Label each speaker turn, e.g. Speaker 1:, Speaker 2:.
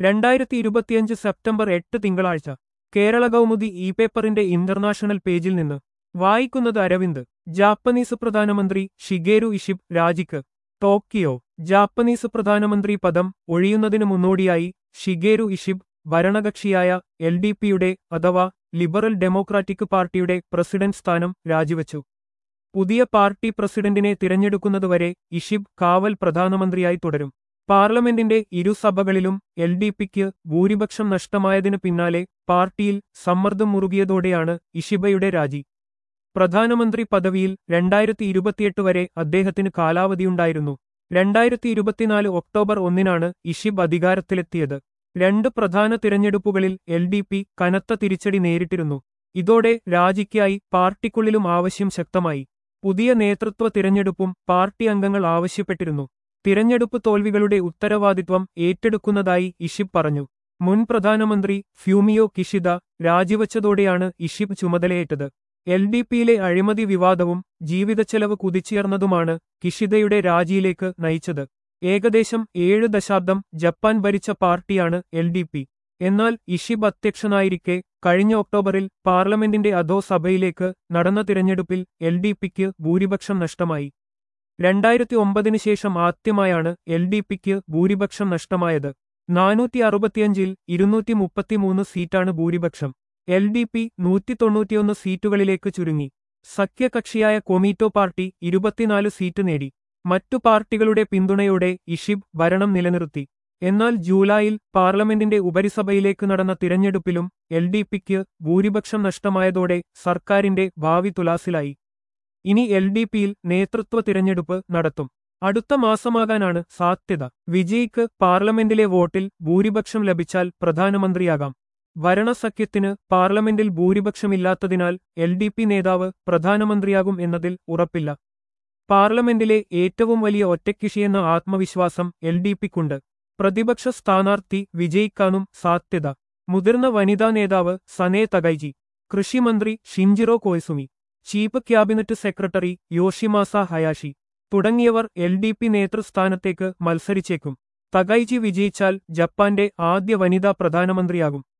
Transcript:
Speaker 1: രണ്ടായിരത്തി ഇരുപത്തിയഞ്ച് സെപ്റ്റംബർ എട്ട് തിങ്കളാഴ്ച കേരള കൗമുദി ഇ പേപ്പറിന്റെ ഇന്റർനാഷണൽ പേജിൽ നിന്ന് വായിക്കുന്നത് അരവിന്ദ് ജാപ്പനീസ് പ്രധാനമന്ത്രി ഷിഗേരു ഇഷിബ് രാജിക്ക് ടോക്കിയോ ജാപ്പനീസ് പ്രധാനമന്ത്രി പദം ഒഴിയുന്നതിനു മുന്നോടിയായി ഷിഗേരു ഇഷിബ് ഭരണകക്ഷിയായ എൽ ഡി പിയുടെ അഥവാ ലിബറൽ ഡെമോക്രാറ്റിക് പാർട്ടിയുടെ പ്രസിഡന്റ് സ്ഥാനം രാജിവച്ചു പുതിയ പാർട്ടി പ്രസിഡന്റിനെ തിരഞ്ഞെടുക്കുന്നതുവരെ ഇഷിബ് കാവൽ പ്രധാനമന്ത്രിയായി തുടരും പാർലമെന്റിന്റെ ഇരുസഭകളിലും എൽ ഡി പിക്ക് ഭൂരിപക്ഷം നഷ്ടമായതിനു പിന്നാലെ പാർട്ടിയിൽ സമ്മർദ്ദം മുറുകിയതോടെയാണ് ഇഷിബയുടെ രാജി പ്രധാനമന്ത്രി പദവിയിൽ രണ്ടായിരത്തി ഇരുപത്തിയെട്ട് വരെ അദ്ദേഹത്തിന് കാലാവധിയുണ്ടായിരുന്നു രണ്ടായിരത്തി ഇരുപത്തിനാല് ഒക്ടോബർ ഒന്നിനാണ് ഇഷിബ് അധികാരത്തിലെത്തിയത് രണ്ട് പ്രധാന തിരഞ്ഞെടുപ്പുകളിൽ എൽ ഡി പി കനത്ത തിരിച്ചടി നേരിട്ടിരുന്നു ഇതോടെ രാജിക്കായി പാർട്ടിക്കുള്ളിലും ആവശ്യം ശക്തമായി പുതിയ നേതൃത്വ തിരഞ്ഞെടുപ്പും പാർട്ടി അംഗങ്ങൾ ആവശ്യപ്പെട്ടിരുന്നു തിരഞ്ഞെടുപ്പ് തോൽവികളുടെ ഉത്തരവാദിത്വം ഏറ്റെടുക്കുന്നതായി ഇഷിബ് പറഞ്ഞു മുൻ പ്രധാനമന്ത്രി ഫ്യൂമിയോ കിഷിദ രാജിവച്ചതോടെയാണ് ഇഷിബ് ചുമതലയേറ്റത് എൽ ഡി പിയിലെ അഴിമതി വിവാദവും ജീവിതച്ചെലവ് കുതിച്ചുയർന്നതുമാണ് കിഷിദയുടെ രാജിയിലേക്ക് നയിച്ചത് ഏകദേശം ഏഴ് ദശാബ്ദം ജപ്പാൻ ഭരിച്ച പാർട്ടിയാണ് എൽ ഡി പി എന്നാൽ ഇഷിബ് അധ്യക്ഷനായിരിക്കെ കഴിഞ്ഞ ഒക്ടോബറിൽ പാർലമെന്റിന്റെ അധോ സഭയിലേക്ക് നടന്ന തിരഞ്ഞെടുപ്പിൽ എൽ ഡി പിക്ക് ഭൂരിപക്ഷം നഷ്ടമായി രണ്ടായിരത്തി ഒമ്പതിനു ശേഷം ആദ്യമായാണ് എൽ ഡി പിക്ക് ഭൂരിപക്ഷം നഷ്ടമായത് നാനൂറ്റി അറുപത്തിയഞ്ചിൽ ഇരുന്നൂറ്റി മുപ്പത്തിമൂന്ന് സീറ്റാണ് ഭൂരിപക്ഷം എൽ ഡി പി നൂറ്റി തൊണ്ണൂറ്റിയൊന്ന് സീറ്റുകളിലേക്ക് ചുരുങ്ങി സഖ്യകക്ഷിയായ കൊമീറ്റോ പാർട്ടി ഇരുപത്തിനാല് സീറ്റ് നേടി മറ്റു പാർട്ടികളുടെ പിന്തുണയോടെ ഇഷിബ് ഭരണം നിലനിർത്തി എന്നാൽ ജൂലൈയിൽ പാർലമെന്റിന്റെ ഉപരിസഭയിലേക്ക് നടന്ന തിരഞ്ഞെടുപ്പിലും എൽ ഡി പിക്ക് ഭൂരിപക്ഷം നഷ്ടമായതോടെ സർക്കാരിന്റെ ഭാവി തുലാസിലായി ഇനി എൽ ഡി പിയിൽ നേതൃത്വ തിരഞ്ഞെടുപ്പ് നടത്തും അടുത്ത മാസമാകാനാണ് സാധ്യത വിജയിക്ക് പാർലമെന്റിലെ വോട്ടിൽ ഭൂരിപക്ഷം ലഭിച്ചാൽ പ്രധാനമന്ത്രിയാകാം ഭരണസഖ്യത്തിന് പാർലമെന്റിൽ ഭൂരിപക്ഷമില്ലാത്തതിനാൽ എൽ ഡി പി നേതാവ് പ്രധാനമന്ത്രിയാകും എന്നതിൽ ഉറപ്പില്ല പാർലമെന്റിലെ ഏറ്റവും വലിയ ഒറ്റക്കിഷിയെന്ന ആത്മവിശ്വാസം എൽ ഡി പിക്കുണ്ട് പ്രതിപക്ഷ സ്ഥാനാർത്ഥി വിജയിക്കാനും സാധ്യത മുതിർന്ന വനിതാ നേതാവ് സനേ തകൈജി കൃഷിമന്ത്രി Shinjiro Koizumi chief cabinet secretary Yoshimasa Hayashi തുടങ്ങിയവർ എൽ ഡി പി നേതൃസ്ഥാനത്തേക്ക് മത്സരിച്ചേക്കും തകൈജി വിജയിച്ചാൽ ജപ്പാന്റെ ആദ്യ വനിതാ പ്രധാനമന്ത്രിയാകും